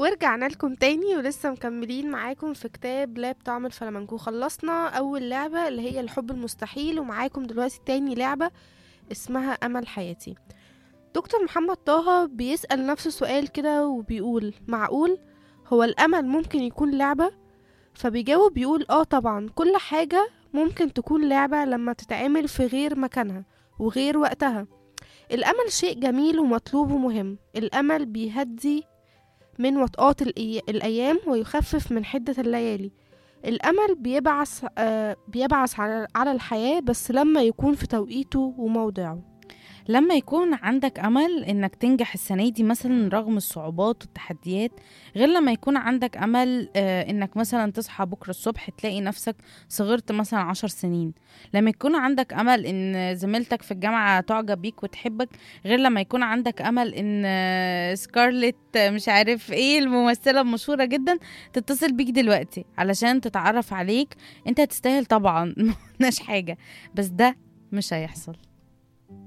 ورجعنا لكم تاني ولسه مكملين معاكم في كتاب لاب طعم الفلامنكو خلصنا أول لعبة اللي هي الحب المستحيل ومعاكم دلوقتي تاني لعبة اسمها أمل حياتي دكتور محمد طه بيسأل نفسه سؤال كده وبيقول معقول هو الأمل ممكن يكون لعبة فبيجاوب بيقول اه طبعا كل حاجة ممكن تكون لعبة لما تتعمل في غير مكانها وغير وقتها الأمل شيء جميل ومطلوب ومهم الأمل بيهدي من وطئات الإي- الأيام ويخفف من حدة الليالي الأمل بيبعث آه بيبعث على على الحياة بس لما يكون في توقيته وموضعه لما يكون عندك أمل إنك تنجح السنة دي مثلا رغم الصعوبات والتحديات غير لما يكون عندك أمل آه، إنك مثلا تصحى بكرة الصبح تلاقي نفسك صغرت مثلا عشر سنين لما يكون عندك أمل إن زميلتك في الجامعة تعجب بيك وتحبك غير لما يكون عندك أمل إن آه، سكارلت آه، مش عارف إيه الممثلة المشهورة جدا تتصل بيك دلوقتي علشان تتعرف عليك أنت تستاهل طبعا مقلناش حاجة بس ده مش هيحصل